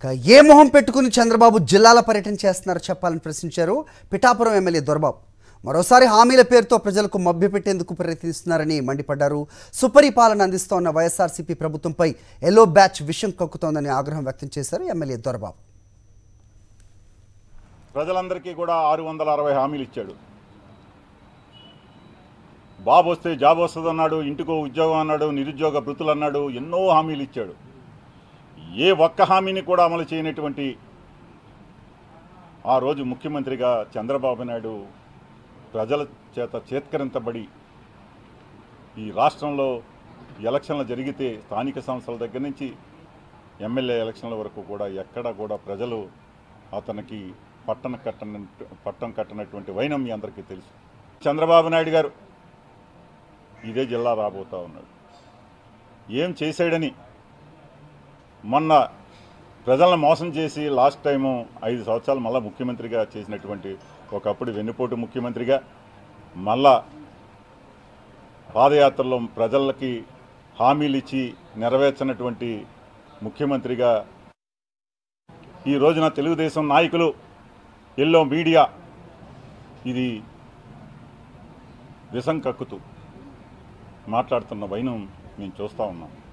ఇక ఏ మొహం పెట్టుకుని చంద్రబాబు జిల్లాల పర్యటన చేస్తున్నారో చెప్పాలని ప్రశ్నించారు పిఠాపురం ఎమ్మెల్యే దొరబాబు మరోసారి హామీల పేరుతో ప్రజలకు మభ్యపెట్టేందుకు ప్రయత్నిస్తున్నారని మండిపడ్డారు సుపరిపాలన అందిస్తోన్న వైఎస్ఆర్సీపీ ప్రభుత్వంపై ఎల్లో బ్యాచ్ విషం కక్కుతోందని ఆగ్రహం వ్యక్తం చేశారు ఎమ్మెల్యే దొరబాబు ప్రజలందరికీ కూడా ఆరు వందల అరవై హామీలు ఇచ్చాడు బాబు వస్తే జాబ్ వస్తుంది అన్నాడు ఇంటికో ఉద్యోగం అన్నాడు నిరుద్యోగ భృతులు అన్నాడు ఎన్నో హామీలు ఇచ్చాడు ఏ ఒక్క హామీని కూడా అమలు చేయనటువంటి ఆ రోజు ముఖ్యమంత్రిగా చంద్రబాబు నాయుడు ప్రజల చేత చేత్కరించబడి ఈ రాష్ట్రంలో ఎలక్షన్లు జరిగితే స్థానిక సంస్థల దగ్గర నుంచి ఎమ్మెల్యే ఎలక్షన్ల వరకు కూడా ఎక్కడ కూడా ప్రజలు అతనికి పట్టణ కట్టన పట్టం కట్టనటువంటి వైనం మీ అందరికీ తెలుసు చంద్రబాబు నాయుడు గారు ఇదే జిల్లా రాబోతా ఉన్నాడు ఏం చేశాడని మొన్న ప్రజలను మోసం చేసి లాస్ట్ టైము ఐదు సంవత్సరాలు మళ్ళా ముఖ్యమంత్రిగా చేసినటువంటి ఒకప్పుడు వెన్నుపోటు ముఖ్యమంత్రిగా మళ్ళా పాదయాత్రలో ప్రజలకి హామీలు ఇచ్చి నెరవేర్చినటువంటి ముఖ్యమంత్రిగా ఈ రోజున తెలుగుదేశం నాయకులు ఎల్లో మీడియా ఇది విషం కక్కుతూ మాట్లాడుతున్న వైనం మేము చూస్తూ ఉన్నాం